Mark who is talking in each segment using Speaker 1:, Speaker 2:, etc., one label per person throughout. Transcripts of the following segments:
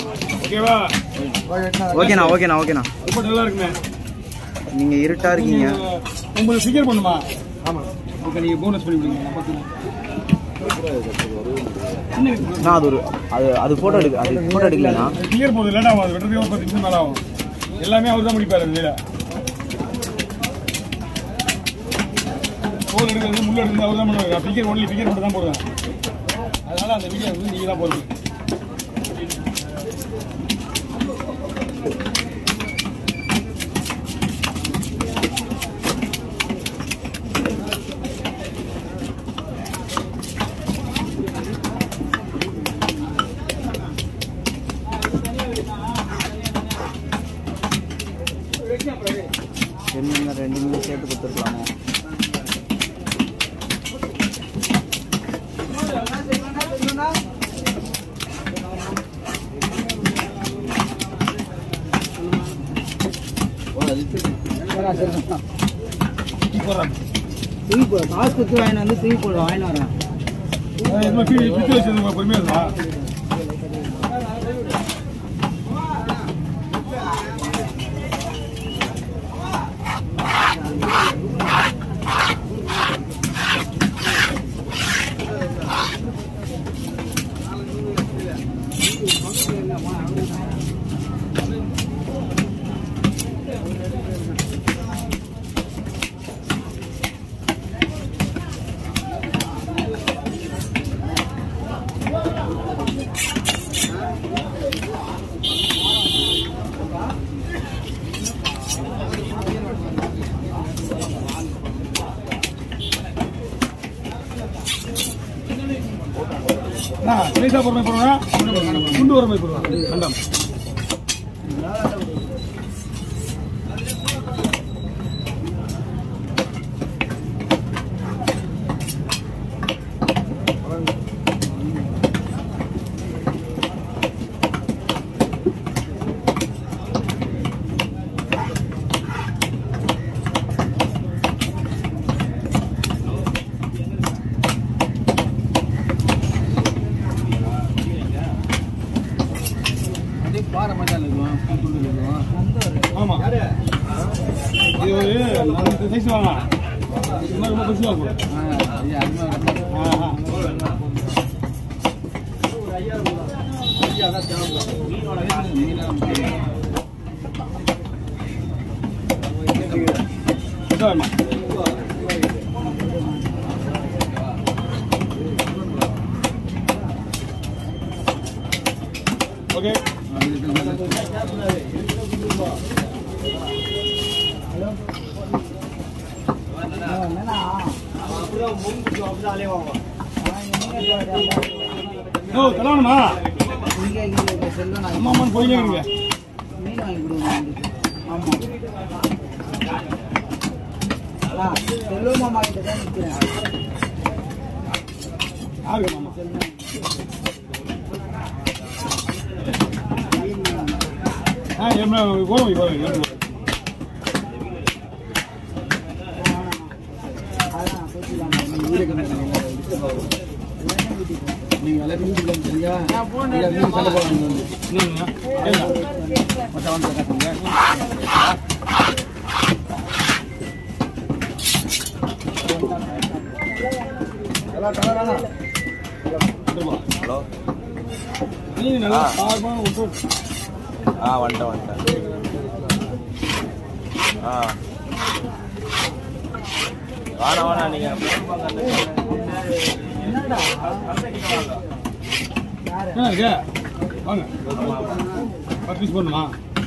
Speaker 1: ஓகேவா
Speaker 2: ஓகேண்ணா ஓகேண்ணா ஓகேண்ணா
Speaker 1: ரொம்ப நல்லா இருக்குண்ணே
Speaker 2: நீங்க இருட்டா இருக்கீங்க
Speaker 1: உங்களுக்கு ஃபிகர் பண்ணுமா ஆமா ஓகே நீங்க போனஸ் பண்ணி விடுங்க நான் பார்த்துக்கிறேன். என்ன இருக்கு?
Speaker 2: நான் அது ஒரு அது அது போட்டோ எடுக்க அது போட்டோ எடுக்கலண்ணா
Speaker 1: கிளியர் போகுது இல்லைன்னா அது வெட்டுறதுக்கு ஒரு பத்து நிமிஷம் மேலே ஆகும் எல்லாமே அவர் தான் முடிப்பாரு அந்த வேலை தோல் எடுக்கிறது முள் எடுக்கிறது அவர் தான் பண்ணுவாங்க ஃபிகர் ஒன்லி ஃபிகர் மட்டும் தான் போடுவேன் அதனால அந்த ஃபிகர் வந்து நீங்கள் தான் போடுறது
Speaker 2: என்ன ரெண்டு மீன் சேர்த்து கொடுத்துருக்கலாமா
Speaker 1: போடுறாங்க
Speaker 2: தூக்கி போடு காசு கொடுத்து வாங்கிட்டு வந்து தூக்கி போடு வாங்கிட்டு வரேன்
Speaker 1: எதுவுமே ஃபிட் ஃபிட் வச்சிருந்தோம் பொறுமையாக இருந்தா நைஸாக பொறுமை போடுவேன் குண்டு பொறுமை போடுவேன் கண்டம் ஆமாம் இது ஒரு நாலு சைஸ் வாங்கலாம் இது மாதிரி ரொம்ப பெருசாக இருக்கும் ஆஹா. பெருசா வேணுமா? ஓகே ஓ தலைவணுமா அம்மா அம்மான்னு போயிலே இருங்க
Speaker 2: மீன் வாங்கி கொடுங்க ஆமாம் செல்வம் மாமா கிட்ட தான் நிற்கிறேன்
Speaker 1: யாருக்கு மாமா ஆ என்ன போதும் இப்போ
Speaker 2: அதான் பேசிக்கலாமா நீ வீடு
Speaker 3: நீங்க எல்லாத்தையும் வீட்டுக்கு வந்து சரியா? இல்ல, வீடு சண்டை போடாதீங்க வந்து. மச்சான் வந்து காட்டுங்க.
Speaker 4: ஹலோ
Speaker 1: நீ நல்லா பார்க்கணும் விட்டு
Speaker 4: ஆ வந்துட்டேன் வந்துட்டேன் ஆ வாணா வாணா நீங்க
Speaker 1: என்ன இருக்கு வாங்க பத்து பீஸ் போடணுமா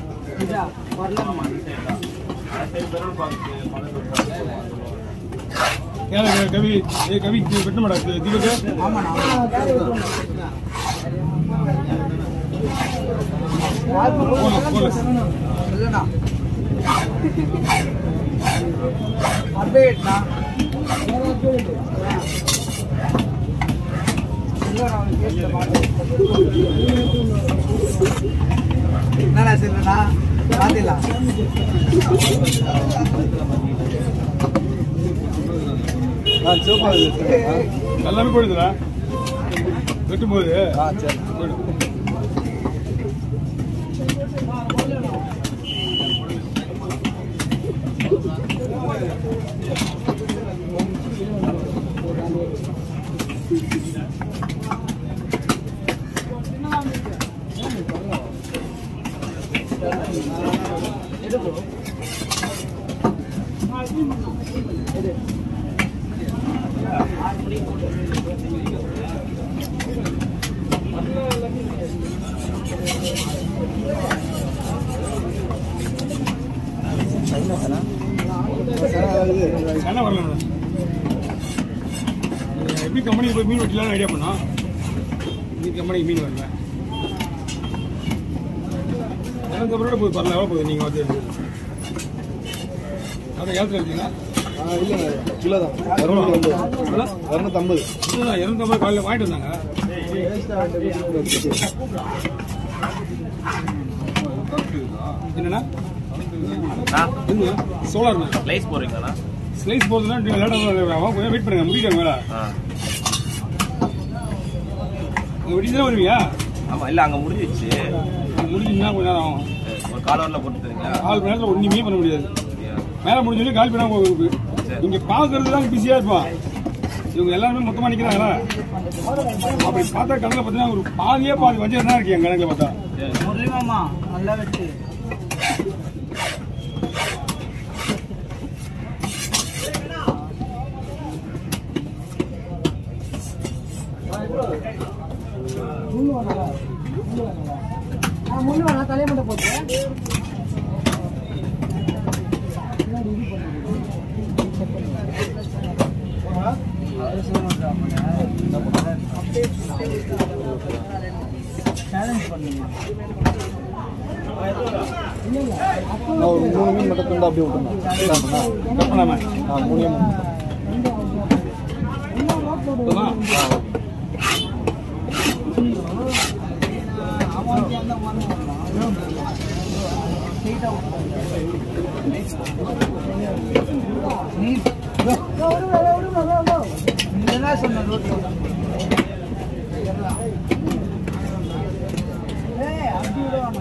Speaker 1: ஏன்னா கவி ஏ கவி வெட்ட மாட்டா தீபக்கு போகலாம் போகலாம்
Speaker 2: இல்லைண்ணா அப்டேட்ண்ணா என்னண்ணா சொல்லுண்ணா பார்த்துக்கலாம்
Speaker 1: எல்லாமே போயிடுதுடா வெட்டும் போது
Speaker 3: ஆ, சரி.
Speaker 1: போயிடும் என்ன வரல எப்படி கம்பெனிக்கு போய் மீன் வெட்டலாம்னு ஐடியா பண்ணோம் இந்த கம்பெனிக்கு மீன் வரல எனக்கு அப்புறம் போய் பரல எவ்வளோ போகுது நீங்கள் வந்து அதை ஏலத்தில் இருக்கீங்களா
Speaker 3: கிலோ தான்
Speaker 1: எவ்வளோ
Speaker 3: இரநூத்தம்பது
Speaker 1: இதுதான் இரநூத்தம்பது காலையில் வாங்கிட்டு வந்தாங்க என்னண்ணா என்ன சோலார்
Speaker 4: லைஸ் போடுறீங்களாண்ணா
Speaker 1: ஸ்லைஸ் போகிறதுனா லேட்டாக கொஞ்சம் வெயிட் பண்ணுங்க முடிக்கிட்டாங்க மேலே
Speaker 4: ஆ
Speaker 1: உங்கள் வெட்டி தானே வருவீங்க
Speaker 4: ஆமாம் இல்லை அங்கே முடிஞ்சிச்சு
Speaker 1: முடிஞ்சுன்னா கொஞ்ச நேரம் ஆகும்
Speaker 4: ஒரு கால் வரல போட்டு தரீங்களா
Speaker 1: கால் மணி நேரத்தில் ஒன்றுமே பண்ண முடியாது மேலே முடிஞ்சோடனே கால் பண்ணாம போகுது
Speaker 4: சரி.
Speaker 1: இங்கே பார்க்கறது தான் பிஸியாக இருப்பான் இவங்க எல்லாருமே மொத்தமாக நிற்கிறாங்களா அப்படி பார்த்தா கணக்கில் பார்த்தீங்கன்னா ஒரு பாதியே பாதி வஞ்சரம் தான் இருக்கு என் கணக்கில் பார்த்தா
Speaker 2: முரளி மாமா நல்லா வெட்டு முள்ளு வேணா தலையை மட்டும் போட்டு சேலஞ்ச் பண்ணுங்க
Speaker 3: நான் ஒரு மூணு மீன் மட்டும் துண்டா அப்படியே விட்டுருந்தேன்
Speaker 1: கட் பண்ணாம
Speaker 3: ஆ மூணே மூணு
Speaker 1: போதுமா?
Speaker 2: நீங்க சொன்ன ரோட்ல ஏய் அப்படி விடுவாங்க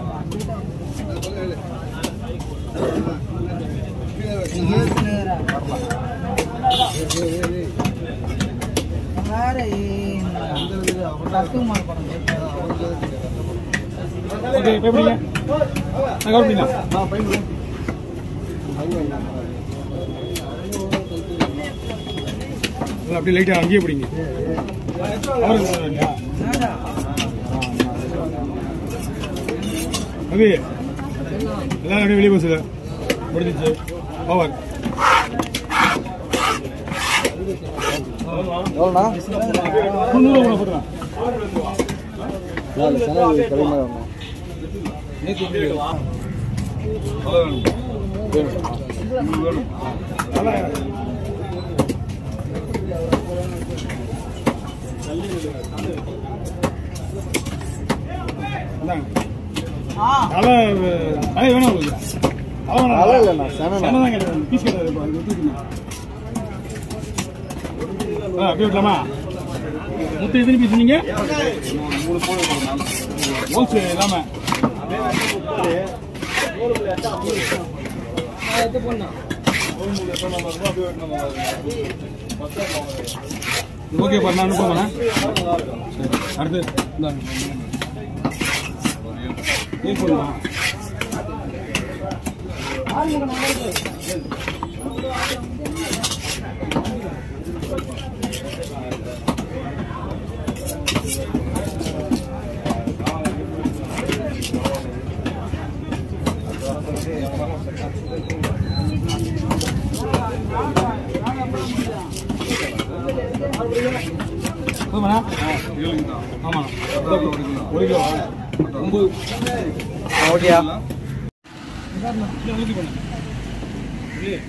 Speaker 2: வேற தத்துவமா
Speaker 1: ஓகே இப்போ எப்படிங்க நான் கவர் பண்ணிக்கலாம்
Speaker 3: ஆ பையன்
Speaker 1: நல்லா அப்படியே லைட்டாக அங்கேயே பிடிங்க அவருக்கு சொல்ல வேண்டியா? அபி எல்லாரும் அப்படியே வெளியே போசுங்க முடிஞ்சிச்சு ஓவர்
Speaker 3: எவ்வளோண்ணா
Speaker 1: முந்நூறு கூட போட்டுருவேன்
Speaker 3: நாலு சேனல் கடை மாதிரி வரணும் வேணும்
Speaker 2: ஆ
Speaker 1: தலை தலை வேணும் உங்களுக்கு தலை வேணாம்.
Speaker 3: தலை இல்லைண்ணா, செனை.
Speaker 1: செனை தான் கேட்டேன் பீஸ் கேட்டது இப்போ அது தூக்குங்க. ஆ அப்படியே விடலாமா மொத்தம் எத்தனை பீஸ் நீங்க ஹோல்சேல் இல்லாம ஓகே பண்ண அனுப்புங்கண்ணா சரி அடுத்து இந்தாங்க ஏன் சொல்லலாம் போதுமாண்ணா ஆமாண்ணா ஒரு கிலோ ஒம்பது
Speaker 3: ஓகேயா
Speaker 1: இல்லை ஊற்றி பண்ணு இல்லையே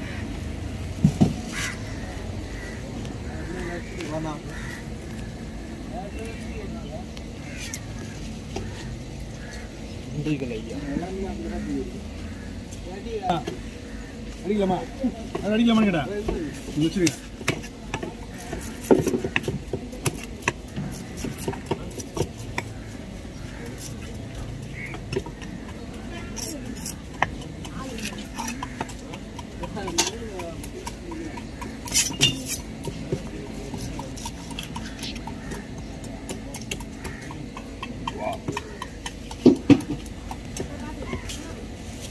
Speaker 1: ஆ. அடிக்கலாமா அது அடிக்கலாமான்னு கேட்டேன் இங்க வச்சிருங்க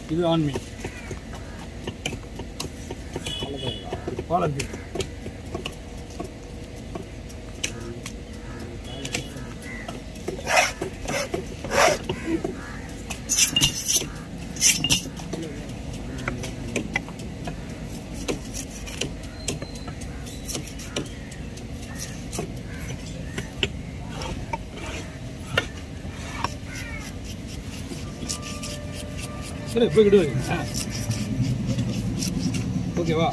Speaker 1: இது ஆண்மீ பாலத்தி சரி போய் கிட்டு ஓகேவா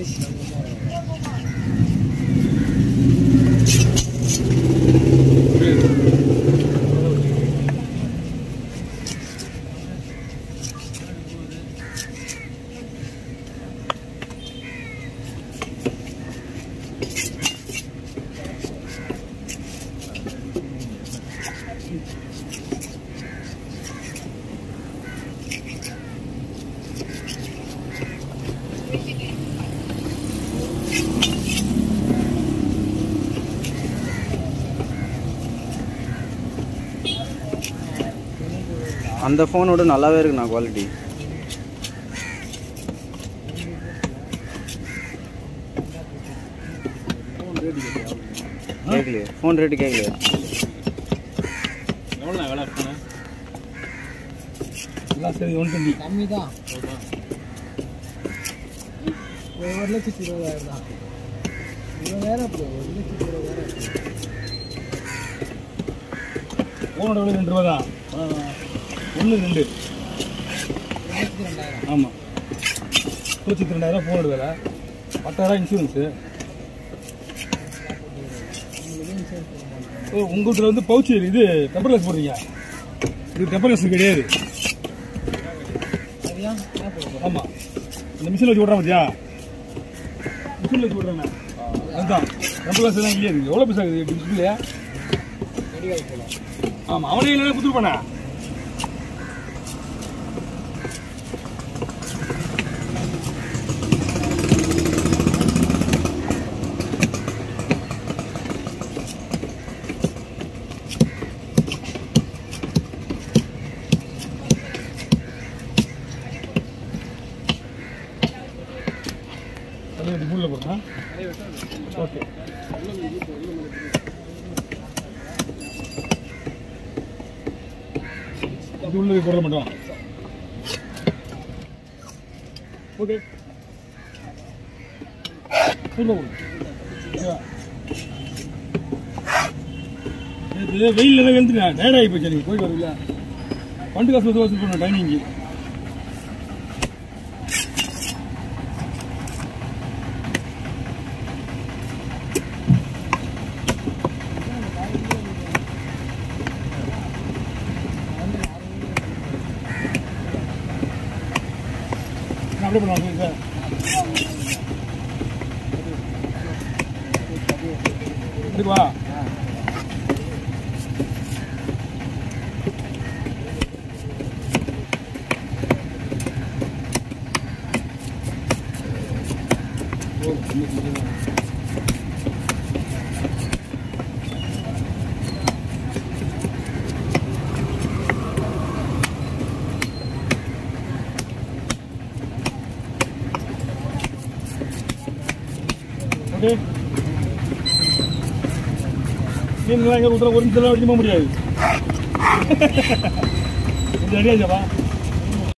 Speaker 5: அந்த ஃபோனோட நல்லாவே இருக்குண்ணா குவாலிட்டி கேட்கலையே ஃபோன் ரேட்டு கேட்கலையா
Speaker 1: எவ்வளோ வேலை இருக்கணும் எல்லாம் சரி ஒன் டுவெண்ட்டி
Speaker 2: கம்மி தான் ஒரு லட்சத்தி இருபதாயிரம் தான் இருபதாயிரம் ப்ரோ ஒரு லட்சத்தி இருபதாயிரம்
Speaker 1: ஃபோனோட விலை ரெண்டு ரூபா தான் ஒன்று ரெண்டு
Speaker 2: ஒரு லட்சத்தி ரெண்டாயிரம்
Speaker 1: ஆமாம் லட்சத்தி ரெண்டாயிரம் ஃபோனோட விலை பத்தாயிரம் இன்சூரன்ஸு
Speaker 2: உங்களுக்கு இன்சூரன்ஸ் போட மாட்டோம்
Speaker 1: ஓ உங்கள்கிட்ட வந்து பவுச்சு இது டெம்பர்லெஸ் போடுறீங்க இது டெம்பர்லெஸ் கிடையாது
Speaker 2: சரியா என்ன போடுறோம்
Speaker 1: ஆமாம் இந்த மிஷினில் வச்சு விட்றேன் பார்த்தியா மிஷினில் வச்சு விட்றேன் அதுதான் டெம்பர்லெஸ் எல்லாம் இல்லையா இருக்குது எவ்வளோ பைசா இருக்குது டிஸ்பிளே
Speaker 2: மெடிக்கல் போகலாம்
Speaker 1: ஆமாம் அவனே இல்லைன்னா கொடுத்துருப்பானே அது டிஃபுல்ல போடுறா ஓகே இது உள்ளது போட மாட்டோம் ஓகே உள்ள போடு. ஓகேவா? நேத்து வெயில்ல தான் வெந்துட்டேன் டயர்ட் ஆகி போச்சு நீங்க போயிட்டு வரல பண்டு காசு வந்து வசூல் பண்ண டைனிங்கு நான் அப்படியே பண்ணுவாங்க சார் இதுக்கு வா ஓகே மீன்லாம் எங்கே விட்டுற ஒரு நிமிஷம் வரைக்கும் போக முடியாது கொஞ்சம் அடியாச்சாப்பா